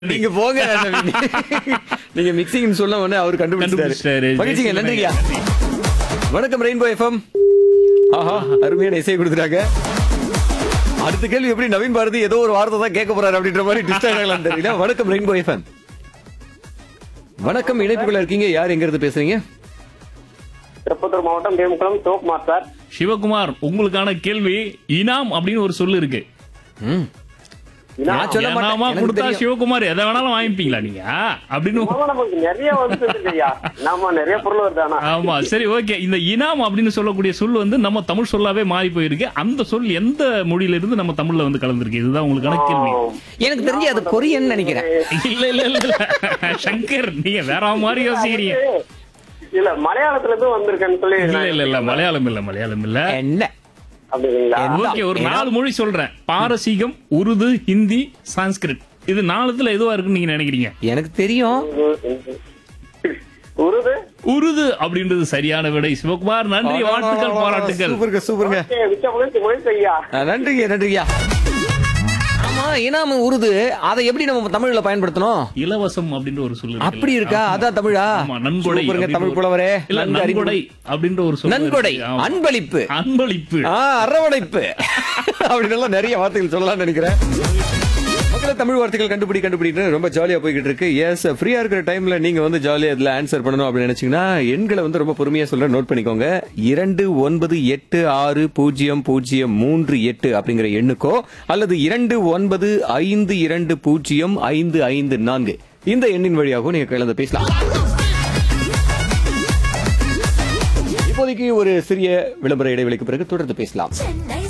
நீங்க போங்க நவீன். நீங்க மிக்சிங் சொல்ல உடனே அவர் கண்டுபிடிச்சிட்டாரு கண்டுபிடிச்சிட்டாரு. மகிழ்ச்சிங்க நன்றியா வணக்கம் ரெயின்போ எஃப்எம் ஆஹா அருமையான இசையை கொடுத்துட்டாங்க அடுத்த கேள்வி எப்படி நவீன் பாரதி ஏதோ ஒரு வார்த்தை தான் கேட்க போறாரு அப்படின்ற மாதிரி டிஸ்டர்ப் ஆகலாம் தெரியல வணக்கம் ரெயின்போ எஃப்எம் வணக்கம் இணைப்புகள் இருக்கீங்க யார் எங்க இருந்து பேசுறீங்க திருப்பத்தூர் மாவட்டம் தேமுக்குளம் சிவகுமார் சார் சிவகுமார் உங்களுக்கான கேள்வி இனாம் அப்படின்னு ஒரு சொல்லு இருக்கு ம். நான் சொல்ல மாட்டேன் இனாமா எனக்கு கொடுத்தா தெரியும். சிவகுமார் எதை வேணாலும் வாங்கிப்பீங்களா நீங்க அப்படின்னு ஆமா, நமக்கு நிறைய வந்து ஐயா நாம நிறைய பொருள் வருதானா ஆமா சரி ஓகே இந்த இனாம் அப்படின்னு சொல்லக்கூடிய சொல் வந்து நம்ம தமிழ் சொல்லாவே மாறி போயிருக்கு அந்த சொல் எந்த மொழியில இருந்து நம்ம தமிழ்ல வந்து கலந்துருக்கு இதுதான் உங்களுக்கான கேள்வி எனக்கு தெரிஞ்சு அது கொரியன் நினைக்கிறேன் இல்ல இல்ல இல்ல இல்ல சங்கர் நீங்க வேற மாதிரி யோசிக்கிறீங்க இல்ல மலையாளத்துல இருந்து வந்திருக்கேன்னு சொல்லி இல்ல இல்ல இல்ல மலையாளம் இல்ல மலையாளம் இல்ல என்ன அப்படிங்களா ஓகே ஒரு நாலு மொழி சொல்றேன் பாரசீகம் உருது ஹிந்தி சான்ஸ்கிரிட் இது நாலுத்துல எதுவா இருக்குன்னு நீங்க நினைக்கிறீங்க எனக்கு தெரியும் உருது உருது அப்படின்றது சரியான விடை சிவகுமார் நன்றி வாழ்த்துக்கள் பாராட்டுகள் சூப்பருங்க சூப்பருங்க ஓகே, மிச்ச மகிழ்ச்சி மகிழ்ச்சி ஐயா ஆ, நன்றிங்க நன்றியா ஆமா இனாம உருது அதை எப்படி நம்ம தமிழ்ல பயன்படுத்தணும் இலவசம் அப்படின்ற ஒரு சொல்லு அப்படி இருக்கா அதான் தமிழா ஆமா நன்கொடை சூப்பருங்க அப்படின்ற தமிழ் ஒரு- புலவரே இல்ல நன்கு அறிவு- நன்கொடை அப்படின்ற ஒரு சொல்லு நன்கொடை இருக்கு. ஆமா. அன்பளிப்பு அன்பளிப்பு ஆ அரவணைப்பு அப்படின்னு எல்லாம் நிறைய வார்த்தைகள் சொல்லலாம்னு நினைக்கிறேன் மக்களை தமிழ் வார்த்தைகள் கண்டுபிடி கண்டுபிடிட்டு ரொம்ப ஜாலியா போய்கிட்டு இருக்கு எஸ் ஃப்ரீயா இருக்கிற டைம்ல நீங்க வந்து ஜாலியா இதுல ஆன்சர் பண்ணணும் அப்படின்னு நினைச்சீங்கன்னா எண்களை வந்து ரொம்ப பொறுமையா சொல்ற நோட் பண்ணிக்கோங்க இரண்டு ஒன்பது எட்டு ஆறு பூஜ்ஜியம் பூஜ்ஜியம் மூன்று எட்டு அப்படிங்கிற எண்ணுக்கோ அல்லது இரண்டு ஒன்பது ஐந்து இரண்டு பூஜ்ஜியம் ஐந்து ஐந்து நான்கு இந்த எண்ணின் வழியாகவும் நீங்க கலந்து பேசலாம் இப்போதைக்கு ஒரு சிறிய விளம்பர இடைவெளிக்கு பிறகு தொடர்ந்து பேசலாம் சென்னை